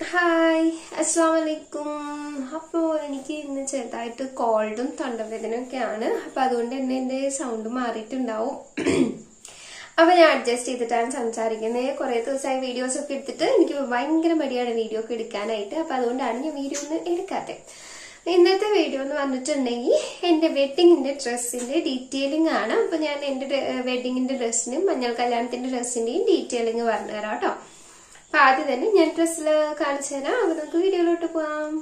Hi അസ്സാം വലൈക്കും അപ്പോൾ എനിക്ക് ഇന്ന് ചെറുതായിട്ട് കോൾഡും തൊണ്ടവേദനയൊക്കെയാണ് അപ്പോൾ അതുകൊണ്ട് തന്നെ എൻ്റെ സൗണ്ട് മാറിയിട്ടുണ്ടാവും അപ്പോൾ ഞാൻ അഡ്ജസ്റ്റ് ചെയ്തിട്ടാണ് സംസാരിക്കുന്നത് കുറേ ദിവസമായി വീഡിയോസ് ഒക്കെ എടുത്തിട്ട് എനിക്ക് ഭയങ്കര മടിയാണ് വീഡിയോ ഒക്കെ എടുക്കാനായിട്ട് അപ്പോൾ അതുകൊണ്ടാണ് ഞാൻ വീഡിയോ ഒന്നും എടുക്കാത്തത് ഇന്നത്തെ വീഡിയോ എന്ന് പറഞ്ഞിട്ടുണ്ടെങ്കിൽ എൻ്റെ വെഡിങ്ങിൻ്റെ ഡ്രസ്സിൻ്റെ ഡീറ്റെയിലിംഗ് ആണ് അപ്പോൾ ഞാൻ എൻ്റെ വെഡിങ്ങിൻ്റെ ഡ്രസ്സിനും മഞ്ഞൾ കല്യാണത്തിൻ്റെ ഡ്രസ്സിൻ്റെയും ഡീറ്റെയിലിംഗ് പറഞ്ഞുതരാം കേട്ടോ അപ്പൊ ആദ്യം തന്നെ ഞാൻ ഡ്രസ്സിൽ കാണിച്ചു തരാം അപ്പൊ നമുക്ക് വീഡിയോയിലോട്ട് പോവാം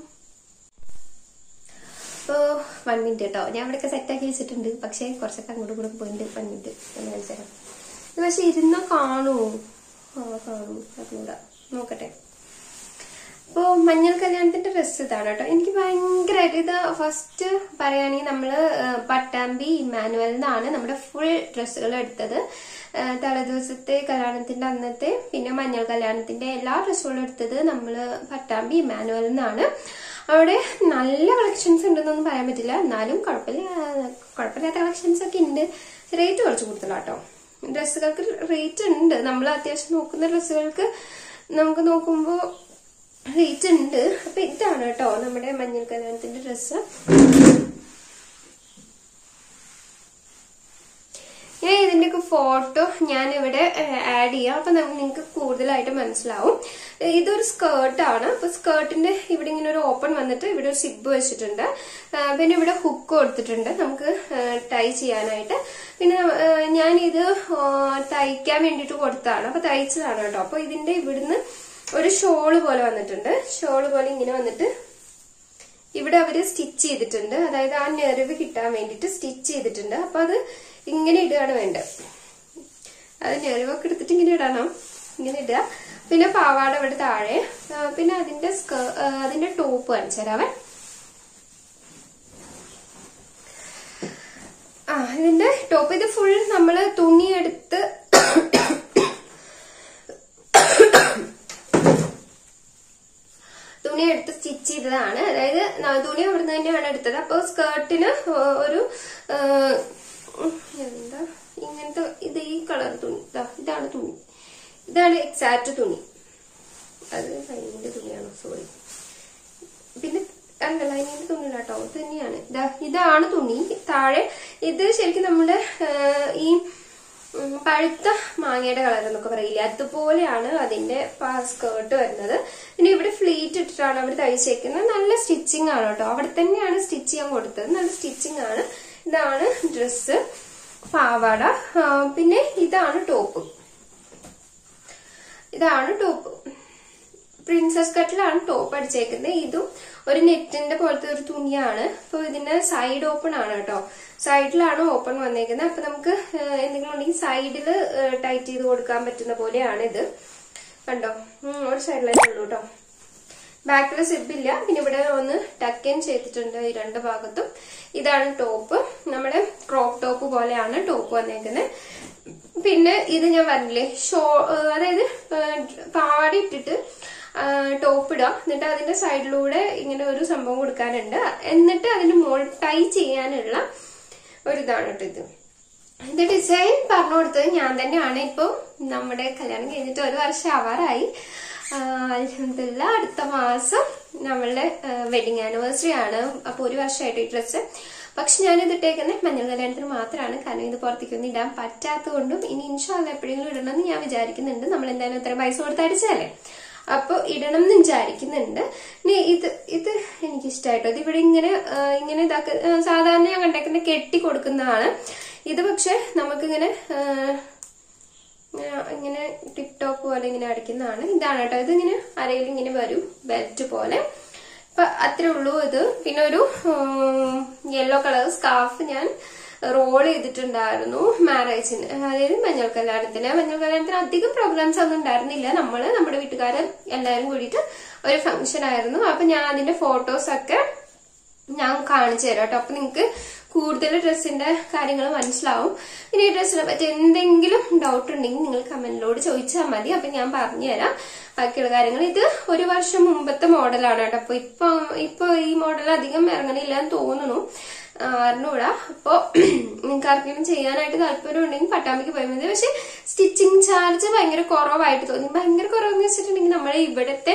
ഓ വൺ മിനിറ്റ് കേട്ടോ ഞാൻ ഇവിടെയൊക്കെ സെറ്റാക്കി വെച്ചിട്ടുണ്ട് പക്ഷേ കുറച്ചൊക്കെ അങ്ങോട്ടും കൂടെ പോയിട്ടുണ്ട് വൺ മിനിറ്റ് എന്ന് കാണിച്ചു തരാം ഇത് പക്ഷെ ഇരുന്ന കാണൂ ആ കാണൂ അതുകൂടാ നോക്കട്ടെ അപ്പോ മഞ്ഞൾ കല്യാണത്തിന്റെ ഡ്രസ്സ് ഇതാണ് കേട്ടോ എനിക്ക് ഭയങ്കരമായിട്ട് ഇത് ഫസ്റ്റ് പറയുകയാണെങ്കിൽ നമ്മള് പട്ടാമ്പി ഇമാനുവൽ നിന്നാണ് നമ്മുടെ ഫുൾ ഡ്രസ്സുകൾ എടുത്തത് തലേദിവസത്തെ കല്യാണത്തിന്റെ അന്നത്തെ പിന്നെ മഞ്ഞൾ കല്യാണത്തിന്റെ എല്ലാ ഡ്രസ്സുകളും എടുത്തത് നമ്മള് പട്ടാമ്പി ഇമാനുവൽ നിന്നാണ് അവിടെ നല്ല കളക്ഷൻസ് ഉണ്ടെന്നൊന്നും പറയാൻ പറ്റില്ല എന്നാലും കുഴപ്പമില്ല കുഴപ്പമില്ലാത്ത കളക്ഷൻസ് ഒക്കെ ഉണ്ട് റേറ്റ് കുറച്ച് കൂടുതലാട്ടോ ഡ്രസ്സുകൾക്ക് റേറ്റ് ഉണ്ട് നമ്മൾ അത്യാവശ്യം നോക്കുന്ന ഡ്രസ്സുകൾക്ക് നമുക്ക് നോക്കുമ്പോൾ റേറ്റ് ഉണ്ട് അപ്പൊ ഇതാണ് കേട്ടോ നമ്മുടെ മഞ്ഞൾ കല്യാണത്തിന്റെ ഡ്രസ്സ് ഞാൻ ഇതിന്റെയൊക്കെ ഫോട്ടോ ഞാൻ ഇവിടെ ആഡ് ചെയ്യാം അപ്പൊ നിങ്ങൾക്ക് കൂടുതലായിട്ട് മനസ്സിലാവും ഇതൊരു സ്കേർട്ടാണ് അപ്പൊ സ്കേർട്ടിന്റെ ഇവിടെ ഇങ്ങനെ ഒരു ഓപ്പൺ വന്നിട്ട് ഇവിടെ ഒരു സിബ് വെച്ചിട്ടുണ്ട് പിന്നെ ഇവിടെ ഹുക്ക് കൊടുത്തിട്ടുണ്ട് നമുക്ക് ടൈ ചെയ്യാനായിട്ട് പിന്നെ ഞാൻ ഇത് തയ്ക്കാൻ വേണ്ടിയിട്ട് കൊടുത്തതാണ് അപ്പൊ തയ്ച്ചതാണ് കേട്ടോ അപ്പൊ ഇതിന്റെ ഇവിടുന്ന് ഒരു ഷോള് പോലെ വന്നിട്ടുണ്ട് ഷോള് പോലെ ഇങ്ങനെ വന്നിട്ട് ഇവിടെ അവര് സ്റ്റിച്ച് ചെയ്തിട്ടുണ്ട് അതായത് ആ നെറിവ് കിട്ടാൻ വേണ്ടിയിട്ട് സ്റ്റിച്ച് ചെയ്തിട്ടുണ്ട് അപ്പൊ അത് ഇങ്ങനെ ഇടുകയാണ് വേണ്ടത് അത് നെറിവൊക്കെ എടുത്തിട്ട് ഇങ്ങനെ ഇടണം ഇങ്ങനെ ഇടുക പിന്നെ പാവാട ഇവിടെ താഴെ പിന്നെ അതിന്റെ അതിന്റെ ടോപ്പ് കാണിച്ചു തരാവേ ആ ഇതിന്റെ ടോപ്പ് ഇത് ഫുൾ നമ്മള് തുണി എടുത്ത് തുണി എടുത്ത് സ്റ്റിച്ച് ചെയ്തതാണ് അതായത് തുണി അവിടുന്ന് തന്നെയാണ് എടുത്തത് അപ്പോൾ സ്കേർട്ടിന് ഒരു എന്താ ഇങ്ങനത്തെ ഇത് ഈ കളർ തുണി ഇതാണ് തുണി ഇതാണ് എക്സാക്ട് തുണി അത് ലൈനിന്റെ തുണിയാണോ സോറി പിന്നെ അല്ല ലൈനിന്റെ തുണി കേട്ടോ ഇത് തന്നെയാണ് ഇതാണ് തുണി താഴെ ഇത് ശരിക്കും നമ്മുടെ ഈ പഴുത്ത മാങ്ങയുടെ കളർ എന്നൊക്കെ പറയില്ലേ അതുപോലെയാണ് അതിന്റെ സ്കേർട്ട് വരുന്നത് പിന്നെ ഇവിടെ ഫ്ലീറ്റ് ഇട്ടിട്ടാണ് അവർ തയ്ച്ചേക്കുന്നത് നല്ല സ്റ്റിച്ചിങ് ആണ് കേട്ടോ അവിടെ തന്നെയാണ് സ്റ്റിച്ച് ചെയ്യാൻ കൊടുത്തത് നല്ല സ്റ്റിച്ചിങ് ആണ് ഇതാണ് ഡ്രസ്സ് പാവാട പിന്നെ ഇതാണ് ടോപ്പ് ഇതാണ് ടോപ്പ് പ്രിൻസസ് കട്ടിലാണ് ടോപ്പ് അടിച്ചേക്കുന്നത് ഇതും ഒരു നെറ്റിന്റെ പോലത്തെ ഒരു തുണിയാണ് അപ്പൊ ഇതിന്റെ സൈഡ് ഓപ്പൺ ആണ് കേട്ടോ സൈഡിലാണ് ഓപ്പൺ വന്നേക്കുന്നത് അപ്പൊ നമുക്ക് എന്തെങ്കിലും ഉണ്ടെങ്കിൽ സൈഡിൽ ടൈറ്റ് ചെയ്ത് കൊടുക്കാൻ പറ്റുന്ന പോലെയാണ് ഇത് കണ്ടോ ഒരു സൈഡിലായിട്ട് ഉള്ളൂ കേട്ടോ ബാക്കിൽ സിബില്ല പിന്നെ ഇവിടെ ഒന്ന് ടക്കൻ ചെയ്തിട്ടുണ്ട് ഈ രണ്ട് ഭാഗത്തും ഇതാണ് ടോപ്പ് നമ്മുടെ ക്രോപ്പ് ടോപ്പ് പോലെയാണ് ടോപ്പ് വന്നേക്കുന്നത് പിന്നെ ഇത് ഞാൻ പറഞ്ഞില്ലേ ഷോ അതായത് പാവാട ഇട്ടിട്ട് ടോപ്പ് ഇടാം എന്നിട്ട് അതിന്റെ സൈഡിലൂടെ ഇങ്ങനെ ഒരു സംഭവം കൊടുക്കാനുണ്ട് എന്നിട്ട് അതിന് മോൾ ടൈ ചെയ്യാനുള്ള ഒരു ഇതാണ് കേട്ടോ ഇത് ഇത് ഡിസൈൻ പറഞ്ഞു കൊടുത്തത് ഞാൻ തന്നെയാണ് ഇപ്പൊ നമ്മുടെ കല്യാണം കഴിഞ്ഞിട്ട് ഒരു വർഷം ആവാറായി അലഹമില്ല അടുത്ത മാസം നമ്മളുടെ വെഡിങ് ആനിവേഴ്സറി ആണ് അപ്പൊ ഒരു വർഷമായിട്ട് ഈ ഡ്രസ്സ് പക്ഷെ ഞാൻ ഇത് ഇട്ടേക്കുന്നത് മഞ്ഞൾ കല്യാണത്തിന് മാത്രമാണ് കാരണം ഇത് പുറത്തേക്കൊന്നും ഇടാൻ പറ്റാത്തതുകൊണ്ടും ഇനി ഇൻഷാല്ല എപ്പോഴെങ്കിലും ഇടണമെന്ന് ഞാൻ വിചാരിക്കുന്നുണ്ട് നമ്മൾ എന്തായാലും ഇത്ര പൈസ കൊടുത്ത് അടിച്ചല്ലേ അപ്പൊ ഇടണം എന്ന് വിചാരിക്കുന്നുണ്ട് ഇനി ഇത് ഇത് എനിക്ക് ഇഷ്ടമായിട്ടോ ഇത് ഇവിടെ ഇങ്ങനെ ഇങ്ങനെ ഇതാക്ക സാധാരണ ഞാൻ കണ്ടേക്കുന്ന കെട്ടി കൊടുക്കുന്നതാണ് ഇത് പക്ഷെ നമുക്കിങ്ങനെ ഇങ്ങനെ ടിപ് ടോപ്പ് പോലെ ഇങ്ങനെ അടിക്കുന്നതാണ് ഇതാണ് കേട്ടോ ഇത് ഇങ്ങനെ അരയിൽ ഇങ്ങനെ വരും ബെൽറ്റ് പോലെ അപ്പൊ അത്രേ ഉള്ളൂ ഇത് പിന്നെ ഒരു യെല്ലോ കളർ സ്കാർഫ് ഞാൻ റോൾ ചെയ്തിട്ടുണ്ടായിരുന്നു മാരേജിന് അതായത് മഞ്ഞൾ കല്യാണത്തിന് മഞ്ഞൾ കല്യാണത്തിന് അധികം പ്രോഗ്രാംസ് ഒന്നും ഉണ്ടായിരുന്നില്ല നമ്മള് നമ്മുടെ വീട്ടുകാരൻ എല്ലാവരും കൂടിയിട്ട് ഒരു ഫംഗ്ഷൻ ആയിരുന്നു അപ്പൊ ഞാൻ അതിന്റെ ഫോട്ടോസ് ഒക്കെ ഞാൻ കാണിച്ചു തരാം കേട്ടോ അപ്പൊ നിങ്ങക്ക് കൂടുതൽ ഡ്രസ്സിന്റെ കാര്യങ്ങൾ മനസ്സിലാവും ഇനി ഈ ഡ്രസ്സിനെ പറ്റി എന്തെങ്കിലും ഡൗട്ട് ഉണ്ടെങ്കിൽ നിങ്ങൾ കമന്റിലോട് ചോദിച്ചാൽ മതി അപ്പൊ ഞാൻ പറഞ്ഞുതരാം ബാക്കിയുള്ള കാര്യങ്ങൾ ഇത് ഒരു വർഷം മുമ്പത്തെ മോഡലാണ് കേട്ടോ അപ്പൊ ഇപ്പൊ ഇപ്പൊ ഈ മോഡൽ അധികം ഇറങ്ങണില്ല എന്ന് തോന്നുന്നു അറിഞ്ഞൂടാ അപ്പോ നിങ്ങൾക്ക് ആർക്കെങ്കിലും ചെയ്യാനായിട്ട് താല്പര്യം ഉണ്ടെങ്കിൽ പട്ടാമ്പിക്ക് പോയാൽ മതി പക്ഷെ സ്റ്റിച്ചിങ് ചാർജ് ഭയങ്കര കുറവായിട്ട് തോന്നി ഭയങ്കര കുറവെന്ന് വെച്ചിട്ടുണ്ടെങ്കിൽ നമ്മുടെ ഇവിടുത്തെ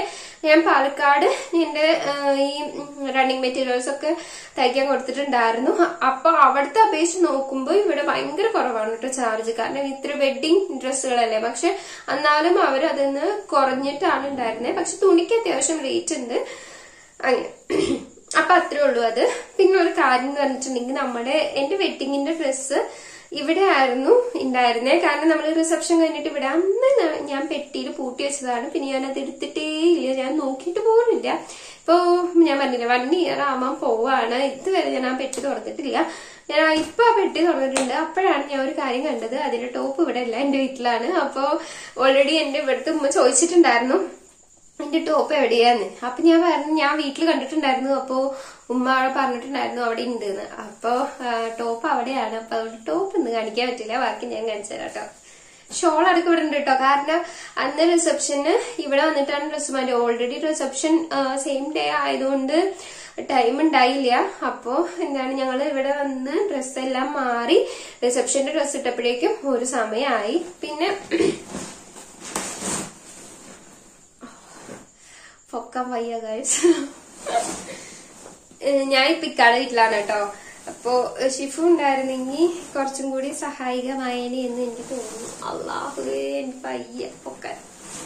ഞാൻ പാലക്കാട് എന്റെ ആ, ഈ റണ്ണിങ് മെറ്റീരിയൽസ് ഒക്കെ തയ്ക്കാൻ കൊടുത്തിട്ടുണ്ടായിരുന്നു അപ്പൊ അവിടുത്തെ അപേക്ഷിച്ച് നോക്കുമ്പോൾ ഇവിടെ ഭയങ്കര കുറവാണ് കേട്ടോ ചാർജ് കാരണം ഇത്ര വെഡിങ് ഡ്രസ്സുകളല്ലേ പക്ഷെ എന്നാലും അവർ അതിന്ന് കുറഞ്ഞിട്ടാണ് ഉണ്ടായിരുന്നത് പക്ഷെ തുണിക്ക് അത്യാവശ്യം റേറ്റ് ഉണ്ട് അങ്ങനെ അപ്പൊ അത്രേ ഉള്ളൂ അത് പിന്നെ ഒരു കാര്യം എന്ന് പറഞ്ഞിട്ടുണ്ടെങ്കിൽ നമ്മുടെ എന്റെ വെഡിങ്ങിന്റെ ഡ്രസ്സ് ഇവിടെ ആയിരുന്നു ഉണ്ടായിരുന്നേ കാരണം നമ്മൾ റിസപ്ഷൻ കഴിഞ്ഞിട്ട് ഇവിടെ അന്ന് ഞാൻ- ഞാൻ പെട്ടിയിൽ പൂട്ടി വെച്ചതാണ് പിന്നെ ഞാൻ അത് എടുത്തിട്ടേ ഇല്ല ഞാൻ നോക്കിയിട്ട് പോലുമില്ല ഇപ്പോ ഞാൻ പറഞ്ഞില്ല വൺ ഇയർ ആവാൻ പോവാണ് ഇതുവരെ ഞാൻ ആ പെട്ടി തുറന്നിട്ടില്ല ഞാൻ ആ ഇപ്പൊ ആ പെട്ടി തുറന്നിട്ടുണ്ട് അപ്പോഴാണ് ഞാൻ ഒരു കാര്യം കണ്ടത് അതിന്റെ ടോപ്പ് ഇവിടെ അല്ല എന്റെ വീട്ടിലാണ് അപ്പോ ഓൾറെഡി എന്റെ ഇവിടുത്തെ ഉമ്മ ചോദിച്ചിട്ടുണ്ടായിരുന്നു എന്റെ ടോപ്പ് എവിടെയാന്ന് അപ്പൊ ഞാൻ പറഞ്ഞു ഞാൻ വീട്ടിൽ കണ്ടിട്ടുണ്ടായിരുന്നു അപ്പൊ ഉമ്മ അവിടെ പറഞ്ഞിട്ടുണ്ടായിരുന്നു അവിടെ ഉണ്ട് എന്ന് അപ്പൊ ടോപ്പ് അവിടെയാണ് അപ്പൊ അതുകൊണ്ട് ടോപ്പ് ഇന്ന് കാണിക്കാൻ പറ്റില്ല ബാക്കി ഞാൻ കാണിച്ചു തരാം കേട്ടോ ഷോൾ അടക്കം ഇവിടെ ഉണ്ട് കേട്ടോ കാരണം അന്ന് റിസപ്ഷന് ഇവിടെ വന്നിട്ടാണ് ഡ്രസ്സ് മാറ്റി ഓൾറെഡി റിസപ്ഷൻ സെയിം ഡേ ആയതുകൊണ്ട് ടൈം ഉണ്ടായില്ല അപ്പോ എന്താണ് ഞങ്ങൾ ഇവിടെ വന്ന് ഡ്രസ്സ് എല്ലാം മാറി റിസപ്ഷന്റെ ഡ്രസ്സ് ഇട്ടപ്പോഴേക്കും ഒരു സമയമായി പിന്നെ പൊക്കാൻ വയ്യ ഗൈസ് ഞാൻ ഇപ്പൊ ഇക്കാടെ വീട്ടിലാണ് കേട്ടോ അപ്പോ ഏഹ്, ഷിഫു ഉണ്ടായിരുന്നെങ്കിൽ കുറച്ചും കൂടി സഹായികമായേനെ എന്ന് എനിക്ക് തോന്നുന്നു അള്ളാഹുവേ എനിക്ക് വയ്യ പൊക്കാൻ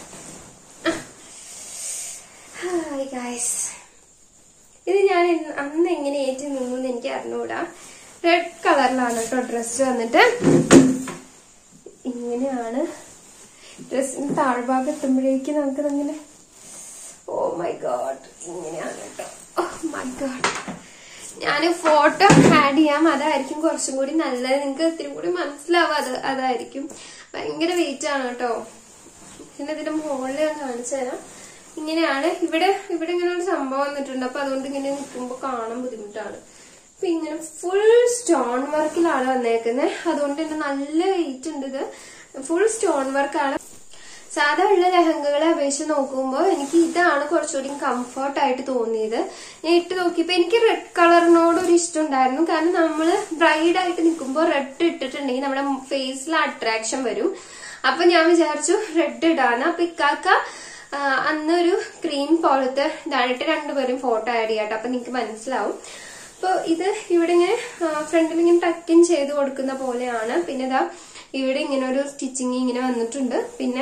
ഹായ് ഗൈസ് ഇത് ഞാൻ ഇന്ന് അന്ന് എങ്ങനെ ഏറ്റി നിന്നു എന്ന് എനിക്ക് അറിഞ്ഞൂടാ റെഡ് കളറിലാണ് കേട്ടോ ഡ്രസ് വന്നിട്ട് ഇങ്ങനെയാണ് ഡ്രസ്സിന് താഴ്ഭാഗം എത്തുമ്പോഴേക്കും നമുക്ക് അങ്ങനെ ഓ മൈ ഗോഡ് ഇങ്ങനെയാണ് കേട്ടോ ഓ മൈ ഗോഡ് ഞാൻ ഫോട്ടോ ആഡ് ചെയ്യാം അതായിരിക്കും കുറച്ചും കൂടി നല്ലത് നിങ്ങൾക്ക് ഇത്തിരി കൂടി മനസ്സിലാവും അത് അതായിരിക്കും ഭയങ്കര വെയിറ്റ് ആണ് കേട്ടോ പിന്നെ ഇതിന്റെ മുകളിൽ ഞാൻ കാണിച്ചു തരാം ഇങ്ങനെയാണ് ഇവിടെ ഇവിടെ ഇങ്ങനെ ഒരു സംഭവം വന്നിട്ടുണ്ട് അപ്പൊ അതുകൊണ്ട് ഇങ്ങനെ നിൽക്കുമ്പോൾ കാണാൻ ബുദ്ധിമുട്ടാണ് അപ്പൊ ഇങ്ങനെ ഫുൾ സ്റ്റോൺ വർക്കിലാണ് വന്നേക്കുന്നത് അതുകൊണ്ട് തന്നെ നല്ല വെയിറ്റ് ഉണ്ട് ഇത് ഫുൾ സ്റ്റോൺ വർക്കാണ് സാധാ ഉള്ള ലഹങ്കകളെ അപേക്ഷിച്ച് നോക്കുമ്പോൾ എനിക്ക് ഇതാണ് കുറച്ചുകൂടി കംഫർട്ട് ആയിട്ട് തോന്നിയത് ഞാൻ ഇട്ട് നോക്കിയപ്പോ എനിക്ക് റെഡ് കളറിനോട് ഒരു ഇഷ്ടം ഉണ്ടായിരുന്നു കാരണം നമ്മൾ ബ്രൈഡ് ആയിട്ട് നിൽക്കുമ്പോൾ റെഡ് ഇട്ടിട്ടുണ്ടെങ്കിൽ നമ്മുടെ ഫേസിൽ അട്രാക്ഷൻ വരും അപ്പൊ ഞാൻ വിചാരിച്ചു റെഡ് ഇടാന്ന് അപ്പൊ ഇക്കാക്ക ആ, അന്ന് ഒരു ക്രീം പോലത്തെ ഇതായിട്ട് രണ്ടുപേരും ഫോട്ടോ ആഡ് ചെയ്യാട്ടോ അപ്പൊ നിങ്ങൾക്ക് മനസ്സിലാവും അപ്പൊ ഇത് ഇവിടെ ഇങ്ങനെ ഫ്രണ്ടിൽ ഇങ്ങനെ ടക്കിൻ ചെയ്ത് കൊടുക്കുന്ന പോലെയാണ് പിന്നെ ഇതാ ഇവിടെ ഇങ്ങനെ ഒരു സ്റ്റിച്ചിങ് ഇങ്ങനെ വന്നിട്ടുണ്ട് പിന്നെ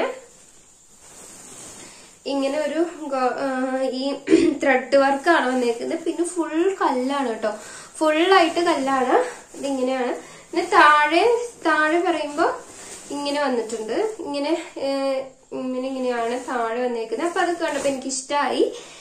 ഇങ്ങനെ ഒരു ഗോ- ആ, ഈ ത്രെഡ് വർക്കാണ് വന്നേക്കുന്നത് പിന്നെ ഫുൾ കല്ലാണ് കേട്ടോ ഫുള്ളായിട്ട് കല്ലാണ് ഇതിങ്ങനെയാണ് പിന്നെ താഴെ താഴെ പറയുമ്പോ ഇങ്ങനെ വന്നിട്ടുണ്ട് ഇങ്ങനെ ഏ, ഇങ്ങനെ ഇങ്ങനെയാണ് താഴെ വന്നേക്കുന്നത് അപ്പൊ അത് കണ്ടപ്പോ എനിക്ക് ഇഷ്ടമായി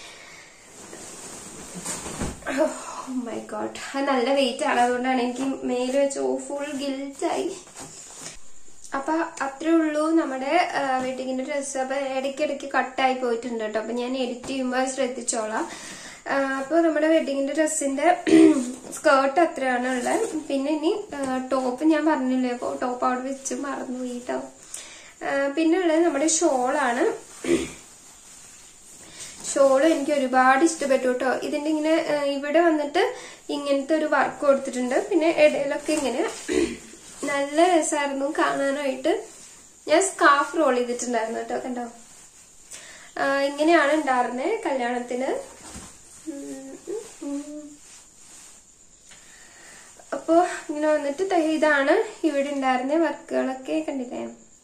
മൈ ഗോഡ് അത് നല്ല വെയിറ്റ് ആണ് അതുകൊണ്ടാണ് എനിക്ക് മേല് വെച്ച് ഓ ഫുൾ ഗിൽറ്റായി അപ്പൊ അത്രേ ഉള്ളൂ നമ്മുടെ വെഡിങ്ങിന്റെ ഡ്രസ്സ് അപ്പൊ ഇടയ്ക്കിടയ്ക്ക് കട്ടായി പോയിട്ടുണ്ട് കേട്ടോ അപ്പൊ ഞാൻ എഡിറ്റ് ചെയ്യുമ്പോൾ അത് ശ്രദ്ധിച്ചോളാം ആ, അപ്പൊ നമ്മുടെ വെഡിങ്ങിന്റെ ഡ്രസ്സിന്റെ സ്കേർട്ട് അത്രയാണ് ഉള്ളത് പിന്നെ ഇനി ടോപ്പ് ഞാൻ പറഞ്ഞില്ലേ ടോപ്പ് അവിടെ വെച്ച് മറന്നുപോയി കേട്ടോ ആ, പിന്നെ ഉള്ളത് നമ്മുടെ ഷോളാണ് ഷോള് എനിക്ക് ഒരുപാട് ഇഷ്ടപ്പെട്ടു കേട്ടോ ഇതിന്റെ ഇങ്ങനെ ആ, ഇവിടെ വന്നിട്ട് ഇങ്ങനത്തെ ഒരു വർക്ക് കൊടുത്തിട്ടുണ്ട് പിന്നെ ഇടയിലൊക്കെ ഇങ്ങനെ നല്ല രസമായിരുന്നു കാണാനായിട്ട് ഞാൻ സ്കാർഫ് റോൾ ചെയ്തിട്ടുണ്ടായിരുന്നു കേട്ടോ കണ്ടോ ആ, ഇങ്ങനെയാണ് ഉണ്ടായിരുന്നത് കല്യാണത്തിന് ഉം, ഉം, ഉം. അപ്പോ ഇങ്ങനെ വന്നിട്ട് ദേ ഇതാണ് ഇവിടെ ഉണ്ടായിരുന്ന വർക്കുകളൊക്കെ കണ്ടില്ലേ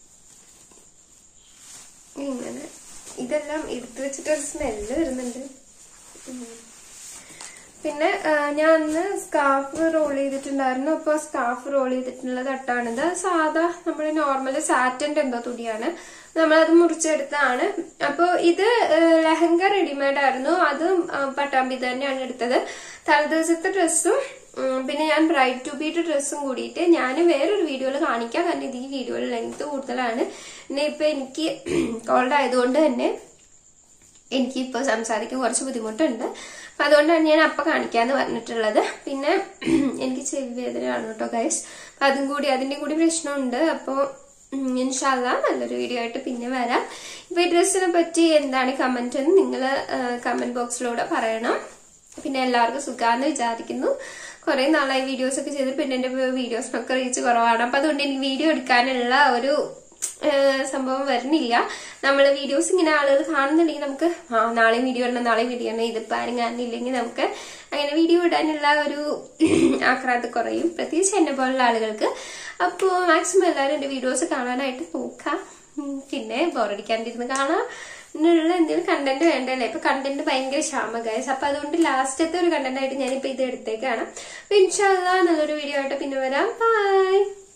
ഇങ്ങനെ ഇതെല്ലാം എടുത്തു വെച്ചിട്ട് ഒരു സ്മെല്ല് വരുന്നുണ്ട് ഉം. പിന്നെ ആ, ഞാൻ അന്ന് സ്കാർഫ് റോൾ ചെയ്തിട്ടുണ്ടായിരുന്നു അപ്പോൾ സ്കാർഫ് റോൾ ചെയ്തിട്ടുള്ള തട്ടാണിത് സാധാ നമ്മുടെ നോർമൽ സാറ്റന്റെ എന്തോ തുണിയാണ് നമ്മളത് മുറിച്ചെടുത്താണ് അപ്പോൾ ഇത് ആ, ലെഹങ്ക റെഡിമെയ്ഡ് ആയിരുന്നു അതും ആ, പട്ടാമ്പി തന്നെയാണ് എടുത്തത് തലേദിവസത്തെ ഡ്രസ്സും ഉം, പിന്നെ ഞാൻ ബ്രൈഡ് ടു ബീറ്റ് ഡ്രസ്സും കൂടിയിട്ട് ഞാൻ വേറൊരു വീഡിയോയിൽ കാണിക്കാം കാരണം ഇത് ഈ വീഡിയോയിൽ ലെങ്ത് കൂടുതലാണ് പിന്നെ ഇപ്പൊ എനിക്ക് കോൾഡ് ആയതുകൊണ്ട് തന്നെ എനിക്കിപ്പോൾ സംസാരിക്കാൻ കുറച്ച് ബുദ്ധിമുട്ടുണ്ട് അപ്പം അതുകൊണ്ടാണ് ഞാൻ അപ്പം കാണിക്കാന്ന് പറഞ്ഞിട്ടുള്ളത് പിന്നെ എനിക്ക് ചെവി വേദനയാണ് കേട്ടോ ഗൈസ് അപ്പം അതും കൂടി അതിൻ്റെ കൂടി പ്രശ്നമുണ്ട് അപ്പോൾ ഇൻഷാല്ല നല്ലൊരു വീഡിയോ ആയിട്ട് പിന്നെ വരാം ഇപ്പൊ ഈ ഡ്രസ്സിനെ പറ്റി എന്താണ് കമന്റ് എന്ന് നിങ്ങൾ കമന്റ് ബോക്സിലൂടെ പറയണം പിന്നെ എല്ലാവർക്കും സുഖാന്ന് വിചാരിക്കുന്നു കുറെ നാളായി വീഡിയോസ് ഒക്കെ ചെയ്ത് പിന്നെ എന്റെ വീഡിയോസിനൊക്കെ റീച്ച് കുറവാണ് അപ്പൊ അതുകൊണ്ട് എനിക്ക് വീഡിയോ എടുക്കാനുള്ള ഒരു ഏഹ് സംഭവം വരുന്നില്ല നമ്മൾ വീഡിയോസ് ഇങ്ങനെ ആളുകൾ കാണുന്നുണ്ടെങ്കിൽ നമുക്ക് ആ നാളെ വീഡിയോ ഇടണം നാളെ വീഡിയോ ഇടണം ഇതിപ്പോൾ ആരും കാണുന്നില്ലെങ്കിൽ നമുക്ക് അങ്ങനെ വീഡിയോ ഇടാനുള്ള ഒരു ആക്രാന്ത് കുറയും പ്രത്യേകിച്ച് എന്നെ പോലുള്ള ആളുകൾക്ക് അപ്പോൾ മാക്സിമം എല്ലാവരും എൻ്റെ വീഡിയോസ് കാണാനായിട്ട് നോക്കാം ഉം, പിന്നെ ബോറടിക്കാണ്ടിരുന്ന് കാണാം എന്നുള്ള എന്തെങ്കിലും കണ്ടന്റ് വേണ്ടല്ലേ ഇപ്പൊ കണ്ടന്റ് ഭയങ്കര ക്ഷാമ ഗൈസ് അപ്പൊ അതുകൊണ്ട് ലാസ്റ്റത്തെ ഒരു കണ്ടന്റ് ആയിട്ട് ഞാനിപ്പോ ഇത് എടുത്തേക്കാണ് അപ്പൊ ഇൻഷാല്ല നല്ലൊരു വീഡിയോ ആയിട്ട് പിന്നെ വരാം ബൈ